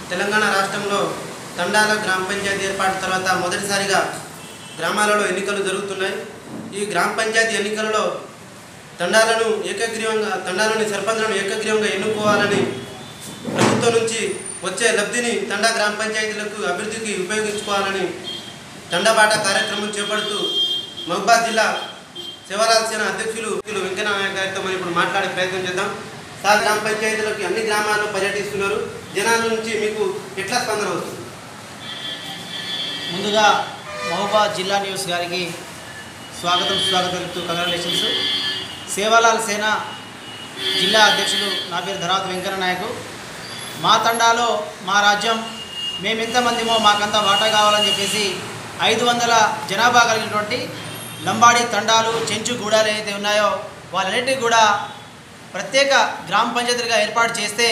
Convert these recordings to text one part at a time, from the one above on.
తెలంగాణ రాష్ట్రంలో తండాల గ్రామ పంచాయతీ ఏర్పాటు తర్వాత మొదటిసారిగా గ్రామాలలో ఎన్నికలు జరుగుతున్నాయి ఈ గ్రామ పంచాయతీ ఎన్నికలలో తండాలను ఏకగ్రీవంగా తండాలోని సర్పంచ్లను ఏకగ్రీవంగా ఎన్నుకోవాలని ప్రభుత్వం నుంచి వచ్చే లబ్ధిని తండా గ్రామ పంచాయతీలకు అభివృద్ధికి ఉపయోగించుకోవాలని తండాబాట కార్యక్రమం చేపడుతూ మహబాద్ జిల్లా శివరాజ్ సేన అధ్యక్షులు వెంకయ్యనారాయణ గారితో మనం ఇప్పుడు మాట్లాడే ప్రయత్నం చేద్దాం సార్ గ్రామ పంచాయతీలకు అన్ని గ్రామాల్లో పర్యటిస్తున్నారు జనాల నుంచి మీకు ఎట్లా స్పందన వస్తుంది ముందుగా మహబూబాద్ జిల్లా న్యూస్ గారికి స్వాగతం స్వాగతం తెలుపుతూ కంగ్రాచులేషన్స్ సేవాలాల్ సేన జిల్లా అధ్యక్షులు నా పేరు ధరావత్ వెంకన్న నాయకు మా తండాలో మా రాజ్యం మేమెంతమందిమో మాకంతా వాటా కావాలని చెప్పేసి ఐదు వందల జనాభా కలిగినటువంటి లంబాడి తండాలు చెంచు గూడాలు ఏదైతే ఉన్నాయో వాళ్ళన్నిటికీ కూడా ప్రత్యేక గ్రామ పంచాయతీలుగా ఏర్పాటు చేస్తే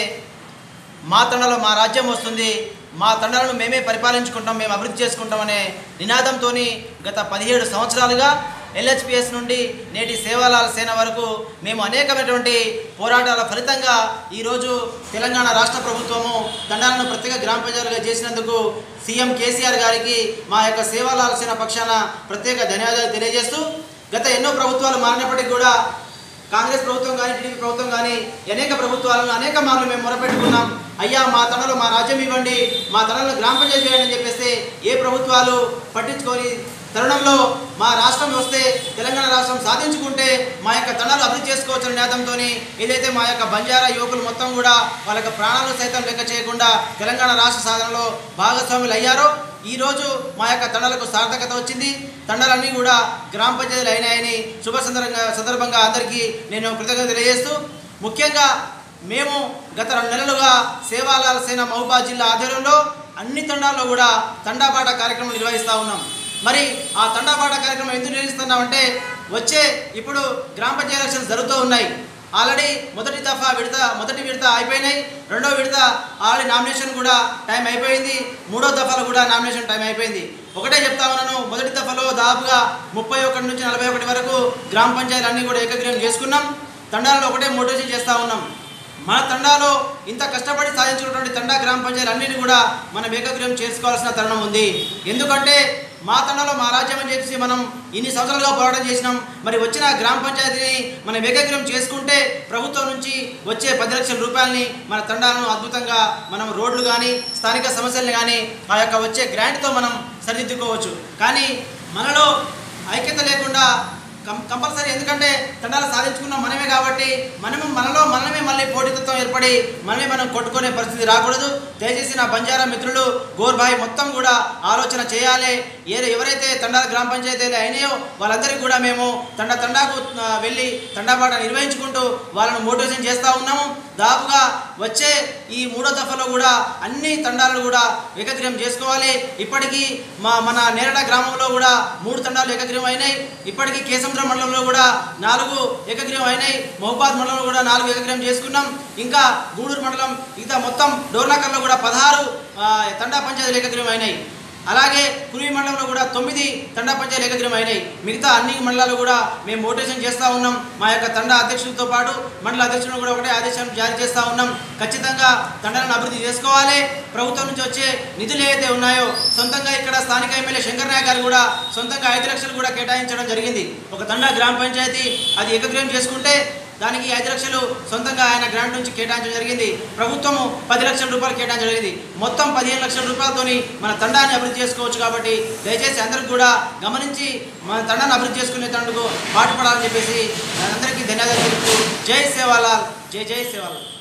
మా తండలో మా రాజ్యం వస్తుంది మా తండాలను మేమే పరిపాలించుకుంటాం మేము అభివృద్ధి చేసుకుంటామనే నినాదంతో గత పదిహేడు సంవత్సరాలుగా ఎల్హెచ్పిఎస్ నుండి నేటి సేవాలాల్ సేన వరకు మేము అనేకమైనటువంటి పోరాటాల ఫలితంగా ఈరోజు తెలంగాణ రాష్ట్ర ప్రభుత్వము తండాలను ప్రత్యేక గ్రామ పంచాయతీలుగా చేసినందుకు సీఎం కేసీఆర్ గారికి మా యొక్క సేవాలాల్ సేన పక్షాన ప్రత్యేక ధన్యవాదాలు తెలియజేస్తూ గత ఎన్నో ప్రభుత్వాలు మారినప్పటికీ కూడా కాంగ్రెస్ ప్రభుత్వం కానీ టీడీపీ ప్రభుత్వం కానీ అనేక ప్రభుత్వాలను అనేక మార్లు మేము మొరపెట్టుకున్నాం అయ్యా మా తనలో మా రాజ్యం ఇవ్వండి మా తనలో గ్రామ పంచాయతీ చేయండి అని చెప్పేసి ఏ ప్రభుత్వాలు పట్టించుకొని తరుణంలో మా రాష్ట్రం వస్తే తెలంగాణ రాష్ట్రం సాధించుకుంటే మా యొక్క తనాలు అభివృద్ధి చేసుకోవచ్చు నినాదంతో ఏదైతే మా యొక్క బంజారా యువకులు మొత్తం కూడా వాళ్ళ యొక్క ప్రాణాలు సైతం లెక్క చేయకుండా తెలంగాణ రాష్ట్ర సాధనలో భాగస్వాములు అయ్యారో ఈరోజు మా యొక్క తండాలకు సార్థకత వచ్చింది తండాలన్నీ కూడా గ్రామ పంచాయతీలు అయినాయని శుభ సందర్భంగా సందర్భంగా అందరికీ నేను కృతజ్ఞత తెలియజేస్తూ ముఖ్యంగా మేము గత రెండు నెలలుగా సేవాలాల సేన మహబూబాద్ జిల్లా ఆధ్వర్యంలో అన్ని తండాల్లో కూడా తండాపాట కార్యక్రమం నిర్వహిస్తూ ఉన్నాం మరి ఆ తండాపాట కార్యక్రమం ఎందుకు నిర్వహిస్తున్నామంటే వచ్చే ఇప్పుడు గ్రామ పంచాయతీ ఎలక్షన్స్ జరుగుతూ ఉన్నాయి ఆల్రెడీ మొదటి దఫా విడత మొదటి విడత అయిపోయినాయి రెండో విడత ఆల్రెడీ నామినేషన్ కూడా టైం అయిపోయింది మూడో దఫాలో కూడా నామినేషన్ టైం అయిపోయింది ఒకటే చెప్తా ఉన్నాను మొదటి దఫాలో దాదాపుగా ముప్పై ఒకటి నుంచి నలభై ఒకటి వరకు గ్రామ పంచాయతీలు అన్నీ కూడా ఏకగ్రీవం చేసుకున్నాం తండాలలో ఒకటే మోటివేషన్ చేస్తూ ఉన్నాం మన తండాలో ఇంత కష్టపడి సాధించినటువంటి తండా గ్రామ పంచాయతీలు అన్నింటినీ కూడా మనం ఏకగ్రీవం చేసుకోవాల్సిన తరుణం ఉంది ఎందుకంటే మా తండాలో మా రాజ్యం అని చెప్పేసి మనం ఇన్ని సంవత్సరాలుగా పోరాటం చేసినాం మరి వచ్చిన గ్రామ పంచాయతీని మనం ఏకగ్రీవం చేసుకుంటే ప్రభుత్వం నుంచి వచ్చే పది లక్షల రూపాయలని మన తండాలను అద్భుతంగా మనం రోడ్లు కానీ స్థానిక సమస్యలను కానీ ఆ యొక్క వచ్చే గ్రాంట్తో మనం సరిదిద్దుకోవచ్చు కానీ మనలో ఐక్యత లేకుండా కం కంపల్సరీ ఎందుకంటే తండాలు సాధించుకున్నాం మనమే కాబట్టి మనము మనలో మనమే మళ్ళీ పోటీతత్వం ఏర్పడి మనమే మనం కొట్టుకునే పరిస్థితి రాకూడదు దయచేసి నా బంజారా మిత్రులు గోర్బాయ్ మొత్తం కూడా ఆలోచన చేయాలి ఏ ఎవరైతే తండాల గ్రామ పంచాయతీలు అయినాయో వాళ్ళందరికీ కూడా మేము తండ తండాకు ఆ, వెళ్ళి తండాపాట నిర్వహించుకుంటూ వాళ్ళను మోటివేషన్ చేస్తూ ఉన్నాము దాదాపుగా వచ్చే ఈ మూడో దఫలో కూడా అన్ని తండాలను కూడా ఏకగ్రీవం చేసుకోవాలి ఇప్పటికీ మా మన నేరడ గ్రామంలో కూడా మూడు తండాలు ఏకగ్రీవం అయినాయి ఇప్పటికీ కేసముద్రం మండలంలో కూడా నాలుగు ఏకగ్రీవం అయినాయి మహబాద్ మండలంలో కూడా నాలుగు ఏకగ్రీవం చేసుకున్నాం ఇంకా గూడూరు మండలం మిగతా మొత్తం డోర్నాకర్లో కూడా పదహారు ఆ, తండా పంచాయతీలు ఏకగ్రీవం అయినాయి అలాగే కురివి మండలంలో కూడా తొమ్మిది తండా పంచాయతీలు ఏకగ్రీవం అయినాయి మిగతా అన్ని మండలాలు కూడా మేము మోటివేషన్ చేస్తూ ఉన్నాం మా యొక్క తండా అధ్యక్షులతో పాటు మండల అధ్యక్షులను కూడా ఒకటే ఆదేశం జారీ చేస్తూ ఉన్నాం ఖచ్చితంగా తండాలను అభివృద్ధి చేసుకోవాలి ప్రభుత్వం నుంచి వచ్చే నిధులు ఏవైతే ఉన్నాయో సొంతంగా ఇక్కడ స్థానిక ఎమ్మెల్యే శంకర్ నాయక్ గారు కూడా సొంతంగా ఐదు లక్షలు కూడా కేటాయించడం జరిగింది ఒక తండా గ్రామ పంచాయతీ అది ఏకగ్రీవం చేసుకుంటే దానికి ఐదు లక్షలు సొంతంగా ఆయన గ్రాంట్ నుంచి కేటాయించడం జరిగింది ప్రభుత్వము పది లక్షల రూపాయలు కేటాయించడం జరిగింది మొత్తం పదిహేను లక్షల రూపాయలతోని మన తండాన్ని అభివృద్ధి చేసుకోవచ్చు కాబట్టి దయచేసి అందరికి కూడా గమనించి మన తండాన్ని అభివృద్ధి చేసుకునే తండుకు పాటుపడాలని చెప్పేసి అందరికీ ధన్యవాదాలు తెలుపుతూ జై సేవాలాల్ జై జై సేవాలాల్